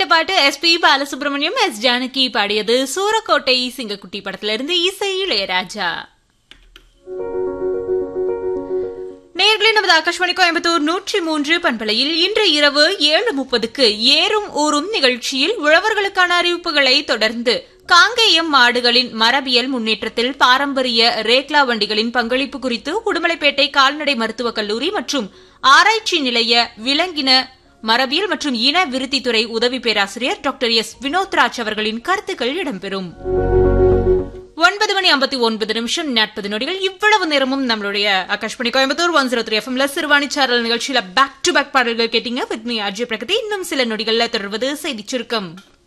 பாட்டு S P Balasubrahmanyam S Janaki பாடியது சூரக்கோட்டை சிங்கக்குட்டி படத்துல இருந்து இசை இளையராஜா நேர்களை நமது ஆகாஷ்வாணி கோயம்புத்தூர் நூற்றி மூன்று பண்பலையில் இன்று இரவு ஏழு முப்பதுக்கு ஏறும் ஊறும் நிகழ்ச்சியில் உழவர்களுக்கான அறிவிப்புகளை தொடர்ந்து காங்கேயம் மாடுகளின் மரபியல் முன்னேற்றத்தில் பாரம்பரிய ரேக்லா வண்டிகளின் பங்களிப்பு குறித்து உடுமலைப்பேட்டை கால்நடை மருத்துவக் கல்லூரி மற்றும் ஆராய்ச்சி நிலைய விலங்கின மரபியல் மற்றும் இன விருத்தித்துறை உதவி பேராசிரியர் டாக்டர் எஸ் வினோத்ராஜ் அவர்களின் கருத்துக்கள் இடம்பெறும் ஒன்பது மணி ஐம்பத்தி ஒன்பது நிமிஷம் நாற்பது நொடிகள் இவ்வளவு நேரமும் நம்மளுடைய Akashvani Coimbatore one zero three எஃப்எம்ல சிறுவாணி சாரல் நிகழ்ச்சியில பேக் டு பேக் பாடல்கள் கேட்டீங்க வித் மீ அஜய் பிரகதி இன்னும் சில நொடிகள்ல தொடர்வது செய்திச் சுருக்கம்